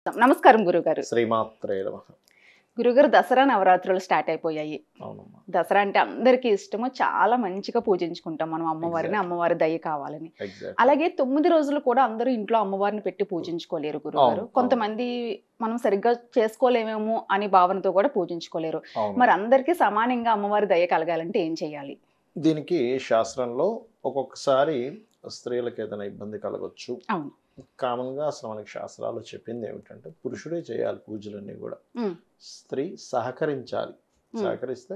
నమస్కారం గురుగారు శ్రీమాత్రే నమః గురుగారు దసరా నవరాత్రులు స్టార్ట్ అయిపోయాయి అవునమ్మా దసరా అంటే అందరికీ ఇష్టము చాలా మంచిగా పూజించుకుంటాం మనం అమ్మవారిని Exactly. అమ్మవారి దయ కావాలని ఎగ్జాక్ట్ అలాగే తొమ్మిది రోజులు కూడా అందరూ ఇంట్లో అమ్మవారిని పెట్టి పూజించుకోలేరు గురుగారు అవును, కొంతమంది మనం సరిగ్గా చేసుకోలేమేమో అని భావనతో కూడా పూజించుకోలేరు అవును మరి అందరికీ సమానంగా అమ్మవారి దయ కలగాలంటే ఏం చేయాలి దీనికి శాస్త్రంలో ఒక్కొక్కసారి స్త్రీలకు ఏదైనా ఇబ్బంది కలగొచ్చు అవును కామన్గా అసలు మనకి శాస్త్రాలు చెప్పింది ఏమిటంటే పురుషుడే చేయాలి పూజలన్నీ కూడా ఉమ్, స్త్రీ సహకరించాలి ఉమ్, సహకరిస్తే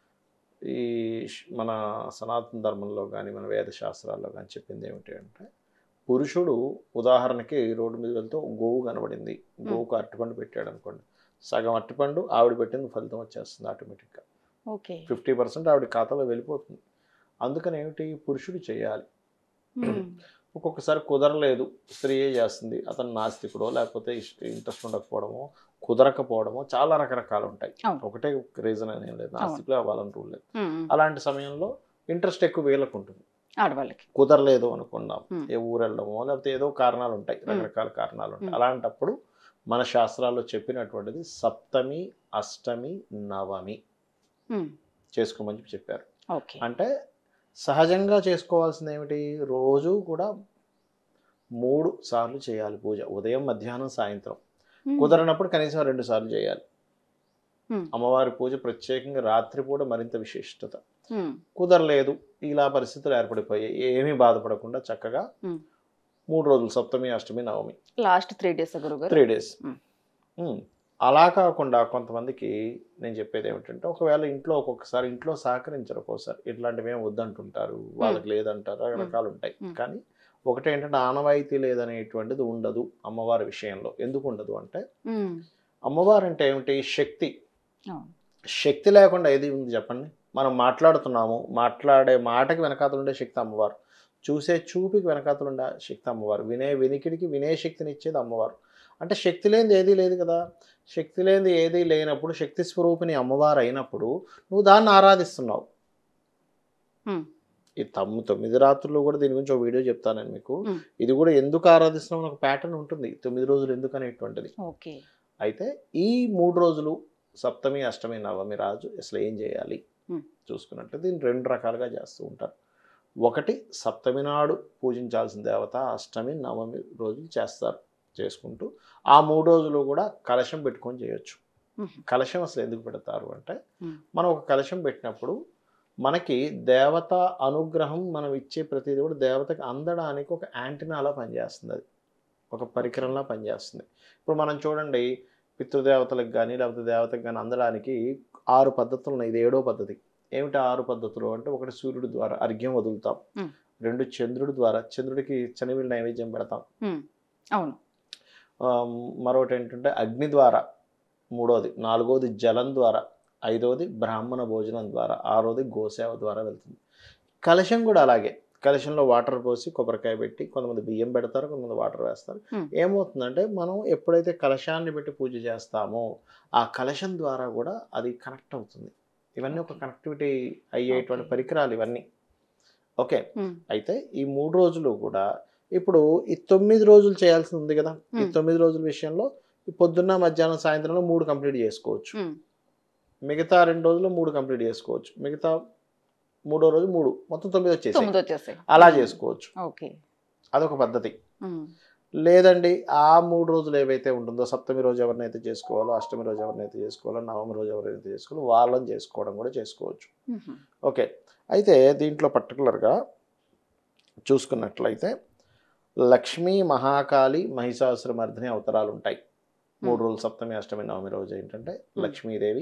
ఈ ష్- మన సనాతన ధర్మంలో కానీ మన వేద శాస్త్రాల్లో కానీ చెప్పింది ఏమిటి అంటే పురుషుడు ఉదాహరణకి రోడ్డు మీద వెళ్తూ గోవు కనబడింది గోవుకు అరటిపండు పెట్టాడు అనుకోండి సగం అరటిపండు ఆవిడ పెట్టింది ఫలితం వచ్చేస్తుంది ఆటోమేటిక్గా ఓకే ఫిఫ్టీ పర్సెంట్ ఆవిడ ఖాతాలో వెళ్ళిపోతుంది అందుకని ఏమిటి పురుషుడు చేయాలి ఉమ్, ఒక్కొక్కసారి కుదరలేదు స్త్రీయే చేస్తుంది అతను నాస్తికుడో లేకపోతే ఇంట్రెస్ట్ ఉండకపోవడమో కుదరకపోవడమో చాలా రకరకాలు ఉంటాయి అవును. ఒకటే రీజన్ అని ఏం లేదు నాస్తికులే అవ్వాలని రూల్ లేదు ఉమ్, ఉమ్. అలాంటి సమయంలో ఇంట్రెస్ట్ ఎక్కువ వీళ్ళకు ఉంటుంది ఆడవాళ్ళకి కుదరలేదు అనుకున్నాం Hmm. ఏ ఊరు వెళ్ళడమో లేకపోతే ఏదో కారణాలు ఉంటాయి Hmm. రకరకాల కారణాలు ఉంటాయి Hmm. అలాంటప్పుడు మన శాస్త్రాల్లో చెప్పినటువంటిది సప్తమి అష్టమి నవమి ఉమ్, చేసుకోమని చెప్పారు ఓకే అంటే సహజంగా చేసుకోవాల్సింది ఏమిటి రోజు కూడా మూడు సార్లు చేయాలి పూజ ఉదయం మధ్యాహ్నం సాయంత్రం ఉమ్, కుదరనప్పుడు కనీసం రెండు సార్లు చేయాలి ఉమ్, అమ్మవారి పూజ ప్రత్యేకంగా రాత్రిపూట మరింత విశిష్టత ఉమ్, కుదరలేదు ఇలా పరిస్థితులు ఏర్పడిపోయాయి ఏమీ బాధపడకుండా చక్కగా ఉమ్. మూడు రోజులు సప్తమి అష్టమి నవమి లాస్ట్ త్రీ డేస్ గురుగారు త్రీ డేస్ మ్మ్. అలా కాకుండా కొంతమందికి నేను చెప్పేది ఏమిటంటే ఒకవేళ ఇంట్లో ఒక్కొక్కసారి ఇంట్లో సహకరించరు ఒక్కోసారి ఇట్లాంటివి ఏం వద్దంటుంటారు వాళ్ళకి లేదంటారు రకరకాలు ఉంటాయి మ్మ్. కానీ ఒకటి ఏంటంటే ఆనవాయితీ లేదనేటువంటిది ఉండదు అమ్మవారి విషయంలో ఎందుకు ఉండదు అంటే ఉమ్, అమ్మవారు అంటే ఏమిటి శక్తి అవును. శక్తి లేకుండా ఏది ఉంది చెప్పండి మనం మాట్లాడుతున్నాము మాట్లాడే మాటకి వెనకాతలు ఉండే శక్తి అమ్మవారు చూసే చూపుకి వెనకాతలు ఉండే శక్తి అమ్మవారు వినే వినికిడికి వినే శక్తిని ఇచ్చేది అమ్మవారు అంటే శక్తి లేనిది ఏదీ లేదు కదా శక్తి లేనిది ఏదీ లేనప్పుడు శక్తి స్వరూపిణి అమ్మవారు అయినప్పుడు నువ్వు దాన్ని ఆరాధిస్తున్నావు ఉమ్, ఈ తమ్ము తొమ్మిది రాత్రులు కూడా దీని గురించి ఒక వీడియో చెప్తాను నేను మీకు మ్మ్. ఇది కూడా ఎందుకు ఆరాధిస్తున్నాం అని ఒక ప్యాటర్న్ ఉంటుంది తొమ్మిది రోజులు ఎందుకు అనేటువంటిది ఓకే అయితే ఈ మూడు రోజులు సప్తమి అష్టమి నవమి రాజు అసలు ఏం చేయాలి Hmm. చూసుకున్నట్టు దీన్ని రెండు రకాలుగా చేస్తూ ఉంటారు ఒకటి సప్తమి నాడు పూజించాల్సిన దేవత అష్టమి నవమి రోజులు చేస్తారు చేసుకుంటూ ఆ మూడు రోజులు కూడా కలశం పెట్టుకొని చేయొచ్చు ఉమ్, కలశం అసలు ఎందుకు పెడతారు అంటే Hmm. మనం ఒక కలశం పెట్టినప్పుడు మనకి దేవత అనుగ్రహం మనం ఇచ్చే ప్రతిదీ కూడా దేవతకి అందడానికి ఒక యాంటీనాలా పనిచేస్తుంది అది ఒక పరికరంలా పనిచేస్తుంది ఇప్పుడు మనం చూడండి పితృదేవతలకు కానీ లేకపోతే దేవతకు కానీ అందడానికి ఆరు పద్ధతులు ఉన్నాయి ఇది ఏడో పద్ధతి ఏమిటి ఆరు పద్ధతులు అంటే ఒకటి సూర్యుడి ద్వారా అర్ఘ్యం వదులుతాం Hmm. రెండు చంద్రుడి ద్వారా చంద్రుడికి చనివిల్ నైవేద్యం పెడతాం ఉమ్, అవును ఆ, మరొకటి ఏంటంటే అగ్ని ద్వారా మూడోది నాలుగోది జలం ద్వారా ఐదవది బ్రాహ్మణ భోజనం ద్వారా ఆరోది గోసేవ ద్వారా వెళ్తుంది కలశం కూడా అలాగే కలశంలో వాటర్ పోసి కొబ్బరికాయ పెట్టి కొంతమంది బియ్యం పెడతారు కొంతమంది వాటర్ వేస్తారు Hmm. ఏమవుతుందంటే మనం ఎప్పుడైతే కలశాన్ని పెట్టి పూజ చేస్తామో ఆ కలశం ద్వారా కూడా అది కనెక్ట్ అవుతుంది ఇవన్నీ ఒక Okay. కనెక్టివిటీ అయ్యేటువంటి Okay. పరికరాలు ఇవన్నీ ఓకే ఉమ్, అయితే ఈ మూడు రోజులు కూడా ఇప్పుడు ఈ తొమ్మిది రోజులు చేయాల్సి ఉంది కదా ఈ Hmm. తొమ్మిది రోజుల విషయంలో ఈ పొద్దున్న మధ్యాహ్నం సాయంత్రంలో మూడు కంప్లీట్ చేసుకోవచ్చు ఉమ్, మిగతా రెండు రోజులు మూడు కంప్లీట్ చేసుకోవచ్చు మిగతా మూడో రోజు మూడు మొత్తం తొమ్మిది వచ్చేసి తొమ్మిది వచ్చేసాయి అలా చేసుకోవచ్చు ఓకే అదొక పద్ధతి ఉమ్, లేదండి ఆ మూడు రోజులు ఏవైతే ఉంటుందో సప్తమి రోజు ఎవరినైతే చేసుకోవాలో అష్టమి రోజు ఎవరినైతే చేసుకోవాలో నవమి రోజు ఎవరైతే చేసుకోవాలో వాళ్ళని చేసుకోవడం కూడా చేసుకోవచ్చు ఉమ్, ఓకే అయితే దీంట్లో పర్టికులర్గా చూసుకున్నట్లయితే లక్ష్మీ మహాకాళి మహిషాసురమర్దిని అవతారాలు ఉంటాయి మూడు రోజులు సప్తమి అష్టమి నవమి రోజు ఏంటంటే లక్ష్మీదేవి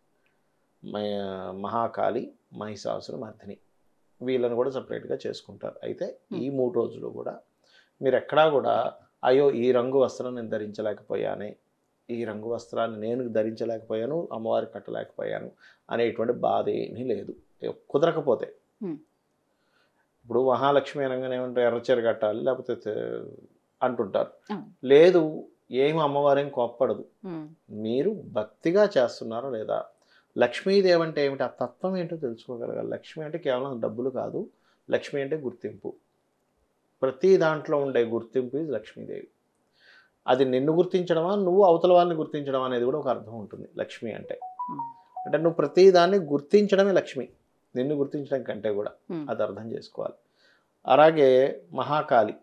మ- మహాకాళి మహిషాసురమర్దిని వీళ్ళని కూడా సపరేట్గా చేసుకుంటారు అయితే ఈ మూడు రోజులు కూడా మీరు ఎక్కడా కూడా అయ్యో ఈ రంగు వస్త్రం నేను ధరించలేకపోయానే ఈ రంగు వస్త్రాన్ని నేను ధరించలేకపోయాను అమ్మవారికి కట్టలేకపోయాను అనేటువంటి బాధ ఏమీ లేదు కుదరకపోతే Hmm. ఇప్పుడు మహాలక్ష్మి అనగానే ఏమంటారు ఎర్రచీర కట్టాలి లేకపోతే తె- అంటుంటారు అవును. లేదు ఏమి అమ్మవారేం కోప్పడదు ఉమ్, మీరు భక్తిగా చేస్తున్నారా లేదా లక్ష్మీదేవి అంటే ఏమిటి ఆ తత్వం ఏంటో తెలుసుకోగలగాలి లక్ష్మి అంటే కేవలం డబ్బులు కాదు లక్ష్మి అంటే గుర్తింపు ప్రతి దాంట్లో ఉండే గుర్తింపు ఇది లక్ష్మీదేవి అది నిన్ను గుర్తించడమా నువ్వు అవతల వాళ్ళని గుర్తించడం అనేది కూడా ఒక అర్థం ఉంటుంది లక్ష్మి అంటే ఉమ్, అంటే నువ్వు ప్రతి దాన్ని గుర్తించడమే లక్ష్మి నిన్ను గుర్తించడం కంటే కూడా ఉమ్, అది అర్థం చేసుకోవాలి అలాగే మహాకాళి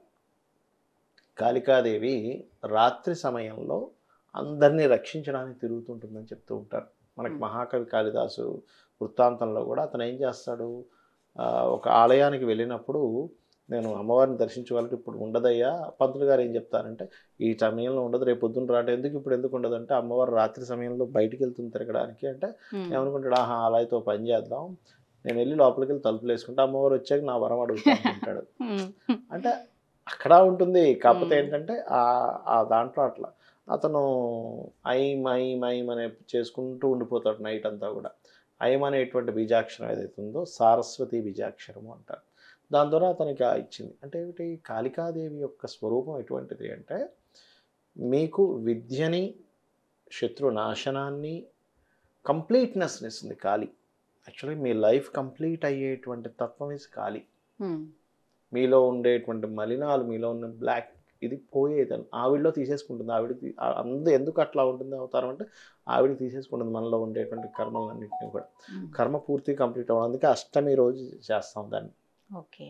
కాళికాదేవి రాత్రి సమయంలో అందరినీ రక్షించడానికి తిరుగుతుంటుందని చెప్తూ ఉంటారు మనకి Hmm. మహాకవి కాళిదాసు వృత్తాంతంలో కూడా అతను ఏం చేస్తాడు ఆ, ఒక ఆలయానికి వెళ్ళినప్పుడు నేను అమ్మవారిని దర్శించుకోవాలంటే ఇప్పుడు ఉండదయ్యా పంతులు గారు ఏం చెప్తారంటే ఈ సమయంలో ఉండదు రేపు పొద్దున్న రాట ఎందుకు ఇప్పుడు ఎందుకు ఉండదు అంటే అమ్మవారు రాత్రి సమయంలో బయటికి వెళ్తుంది తిరగడానికి అంటే ఉమ్, ఏమనుకుంటాడు ఆహా అలా అయితే ఓ పని చేద్దాం నేను వెళ్ళి లోపలికి వెళ్ళి తలుపులు వేసుకుంటే అమ్మవారు వచ్చాక నా వరం అడుగుతాను అంటాడు ఉమ్, అంటే అక్కడ ఉంటుంది కాకపోతే Hmm. ఏంటంటే ఆ ఆ దాంట్లో అట్లా అతను ఐమ్ ఐమ్ ఐమ్ అనే చేసుకుంటూ ఉండిపోతాడు నైట్ అంతా కూడా ఐమ్ అనేటువంటి బీజాక్షరం ఏదైతే ఉందో సారస్వతి బీజాక్షరము అంటారు దాని ద్వారా అతనికి ఆ ఇచ్చింది అంటే ఏమిటి కాళికాదేవి యొక్క స్వరూపం ఎటువంటిది అంటే మీకు విద్యని శత్రు నాశనాన్ని కంప్లీట్నెస్ని ఇస్తుంది కాళి యాక్చువల్లీ మీ లైఫ్ కంప్లీట్ అయ్యేటువంటి తత్వం ఇస్ కాళి ఉమ్, మీలో ఉండేటువంటి మలినాలు మీలో ఉన్న బ్లాక్ ఇది పోయేది ఆవిడలో తీసేసుకుంటుంది ఆవిడకి ఆ- అందు ఎందుకు అట్లా ఉంటుంది అవతారం అంటే ఆవిడ తీసేసుకుంటుంది మనలో ఉండేటువంటి కర్మలన్నింటినీ కూడా ఉమ్, కర్మ పూర్తి కంప్లీట్ అవ్వడం అందుకే అష్టమి రోజు చేస్తాం దాన్ని ఓకే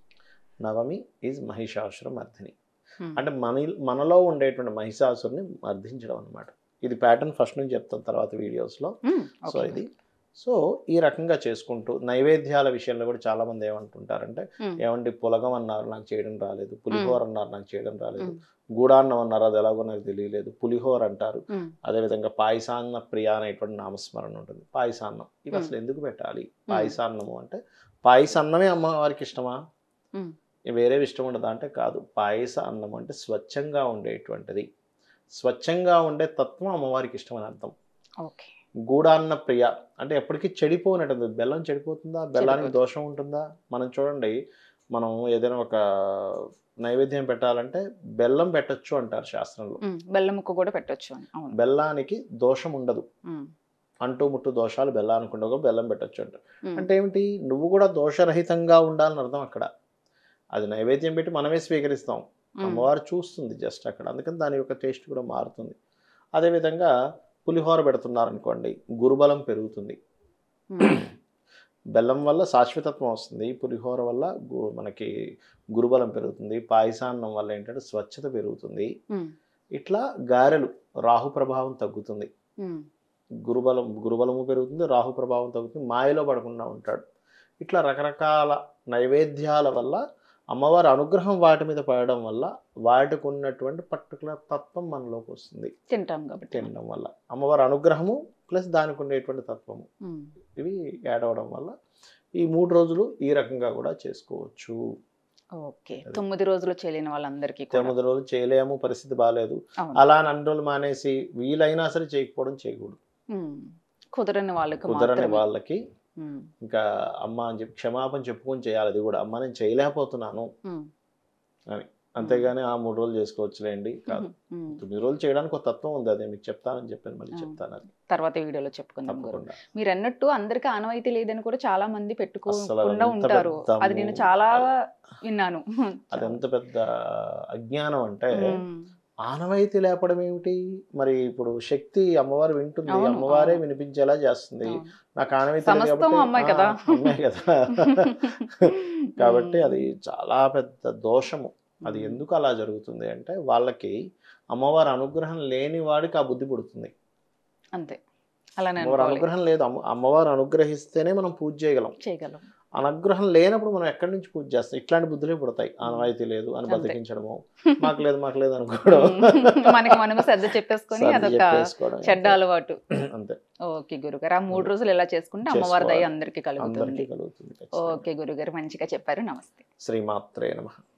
నవమి ఈజ్ మహిషాసుర మర్దిని ఉమ్, అంటే మన మనలో ఉండేటువంటి మహిషాసురుని మర్దించడం అనమాట ఇది ప్యాటర్న్ ఫస్ట్ నుంచి చెప్తాం తర్వాత వీడియోస్లో ఉమ్, సో ఓకే. ఇది సో ఈ రకంగా చేసుకుంటూ నైవేద్యాల విషయంలో కూడా చాలా మంది ఏమంటుంటారంటే ఉమ్, ఏమండి పులగం అన్నారు నాకు చేయడం రాలేదు పులిహోర అన్నారు నాకు చేయడం రాలేదు ఉమ్, గూడాన్నం అన్నారు అది ఎలాగో నాకు తెలియలేదు పులిహోర అంటారు ఉమ్, అదేవిధంగా పాయసాన్న ప్రియ అనేటువంటి నామస్మరణ ఉంటుంది పాయసాన్నం ఇవి Hmm. అసలు ఎందుకు పెట్టాలి పాయసాన్నము అంటే పాయసాన్నమే అమ్మవారికి ఇష్టమా Hmm. వేరే ఇష్టం ఉండదా అంటే కాదు పాయస అన్నం అంటే స్వచ్ఛంగా ఉండేటువంటిది స్వచ్ఛంగా ఉండే తత్వం అమ్మవారికి ఇష్టం అని అర్థం ఓకే గూడాన్న ప్రియ అంటే ఎప్పటికీ చెడిపోనట్టుంది బెల్లం చెడిపోతుందా బెల్లానికి చెడిపోతుంది. దోషం ఉంటుందా మనం చూడండి మనం ఏదైనా ఒక నైవేద్యం పెట్టాలంటే బెల్లం పెట్టొచ్చు అంటారు శాస్త్రంలో ఉమ్, బెల్లం ముక్క కూడా పెట్టొచ్చు అని అవును బెల్లానికి దోషం ఉండదు ఉమ్, అంటూ ముట్టు దోషాలు బెల్లానికి ఉండవు బెల్లం పెట్టొచ్చు అంటారు ఉమ్, అంటే ఏమిటి నువ్వు కూడా దోషరహితంగా ఉండాలని అర్థం అక్కడ అది నైవేద్యం పెట్టి మనమే స్వీకరిస్తాం ఉమ్, అమ్మవారు చూస్తుంది జస్ట్ అక్కడ అందుకని దాని యొక్క టేస్ట్ కూడా మారుతుంది అదేవిధంగా పులిహోర పెడుతున్నారనుకోండి గురుబలం పెరుగుతుంది ఉమ్, బెల్లం వల్ల శాశ్వతత్వం వస్తుంది పులిహోర వల్ల గు- మనకి గురుబలం పెరుగుతుంది పాయసాన్నం వల్ల ఏంటంటే స్వచ్ఛత పెరుగుతుంది ఉమ్, ఇట్లా గారెలు రాహు ప్రభావం తగ్గుతుంది ఉమ్, గురుబలం గురుబలము పెరుగుతుంది రాహు ప్రభావం తగ్గుతుంది మాయలో పడకుండా ఉంటాడు ఇట్లా రకరకాల నైవేద్యాల వల్ల అమ్మవారి అనుగ్రహం వాటి మీద పడడం వల్ల వాటికి ఉన్నటువంటి పర్టికులర్ తత్వం మనలోకి వస్తుంది తింటాం కాబట్టి తినడం వల్ల అమ్మవారి అనుగ్రహము ప్లస్ దానికి ఉండేటువంటి తత్వము ఉమ్, ఇవి యాడ్ అవ్వడం వల్ల ఈ మూడు రోజులు ఈ రకంగా కూడా చేసుకోవచ్చు ఓకే అది. తొమ్మిది రోజులు చేయలేని వాళ్ళందరికీ కూడా తొమ్మిది రోజులు చేయలేము పరిస్థితి బాగాలేదు అవును అలా అని అన్ని రోజులు మానేసి వీలైనా సరే చేయకపోవడం చేయకూడదు ఉమ్, కుదరని వాళ్ళకి కుదరని మాత్రమే. వాళ్ళకి ఉమ్, ఇంకా అమ్మ అని చెప్పి క్షమాపణ చెప్పుకొని చేయాలి అది కూడా అమ్మ నేను చేయలేకపోతున్నాను ఉమ్, అంతేగాని ఆ మూడు రోజులు చేసుకోవచ్చులేండి కాదు ఉమ్, తొమ్మిది రోజులు చేయడానికి ఒక తత్వం ఉంది అదే మీకు చెప్తానని చెప్పాను మళ్ళీ ఆ. చెప్తాను అది తర్వాత వీడియోలో చెప్పుకుందాం గురు తప్పకుండా మీరు అన్నట్టు అందరికి ఆనవాయితీ లేదని కూడా చాలా మంది అస్సలు పెట్టుకోకుండా ఎంత ఉంటారు పెద్ద అది నేను ము- చాలా విన్నాను అది ఎంత పెద్ద అజ్ఞానం అంటే ఉమ్, ఆనవాయితీ లేపడం ఏమిటి మరి ఇప్పుడు శక్తి అమ్మవారు వింటుంది అవును, అమ్మవారే అవును. వినిపించేలా చేస్తుంది అవును. నాకు ఆనవాయితీ లేదు సమస్తం కాబట్టి- అమ్మాయి ఆ, కదా. అమ్మాయి కదా కాబట్టి అది చాలా పెద్ద దోషము అది ఉమ్, ఎందుకు అలా జరుగుతుంది అంటే వాళ్ళకి అమ్మవారి అనుగ్రహం లేని వాడికి ఆ బుద్ధి పుడుతుంది అంతే అలానే అమ్మవారి అనుకోవాలి. అనుగ్రహం లేదు అమ్మ అమ్మవారు అనుగ్రహిస్తేనే మనం పూజ చేయగలం చేయగలం అనుగ్రహం లేనప్పుడు మనం ఎక్కడి నుంచి పూజ చేస్తాం ఇట్లాంటి బుద్ధులే పుడతాయి ఆనవాయితీ లేదు అని అంతే. బతికించడము మాకు లేదు మాకు లేదు అనుకోవడం మనకి మనము శ్రద్ధ చెప్పేసుకొని సర్ది అదొక చెప్పేసుకోవడం చెడ్డ అలవాటు అంతే ఓకే గురుగారు ఆ మూడు రోజులు ఎలా చేసుకుంటే అమ్మవారి దయ చేసుకోవాలి. అందరికి అందరికీ కలుగుతుంది కలుగుతుంది ఖచ్చితంగా. ఓకే గురుగారు మంచిగా చెప్పారు నమస్తే శ్రీమాత్రే నమ